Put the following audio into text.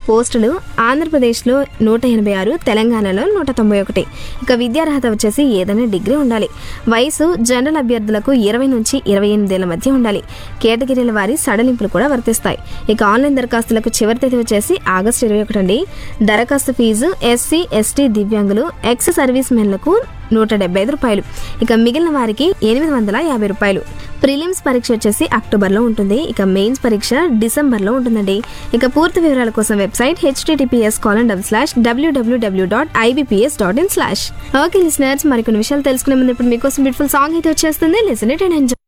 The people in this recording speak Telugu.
పోస్టులు ఆంధ్రప్రదేశ్లో నూట ఎనభై ఆరు తెలంగాణలో నూట తొంభై ఒకటి ఇక విద్యార్హత వచ్చేసి ఏదైనా డిగ్రీ ఉండాలి వయసు జనరల్ అభ్యర్థులకు ఇరవై నుంచి ఇరవై ఎనిమిదేళ్ల మధ్య ఉండాలి కేటగిరీల వారి సడలింపులు కూడా వర్తిస్తాయి ఇక ఆన్లైన్ దరఖాస్తులకు చివరి తేదీ వచ్చేసి ఆగస్టు ఇరవై ఒకటి అండి దరఖాస్తు ఫీజు ఎస్సీ ఎస్టీ దివ్యాంగులు ఎక్స్ సర్వీస్ మెన్లకు నూట డెబ్బై ఐదు రూపాయలు ఇక మిగిలిన వారికి ఎనిమిది వందల యాభై రూపాయలు ప్రిలిమ్స్ పరీక్ష వచ్చేసి అక్టోబర్లో ఉంటుంది ఇక మెయిన్స్ పరీక్ష డిసెంబర్లో ఉంటుందండి ఇక పూర్తి వివరాల కోసం website HTTPS colon double slash WWW dot IBPS dot in slash okay listeners మరికొన్ని విషయాలు తెలుసుకునే ముందు ఇప్పుడు మీకోసం బ్యూటిఫుల్ సాంగ్ అయితే వచ్చేస్తుంది లిసన్ ఇట్ అండ్ ఎంజాయ్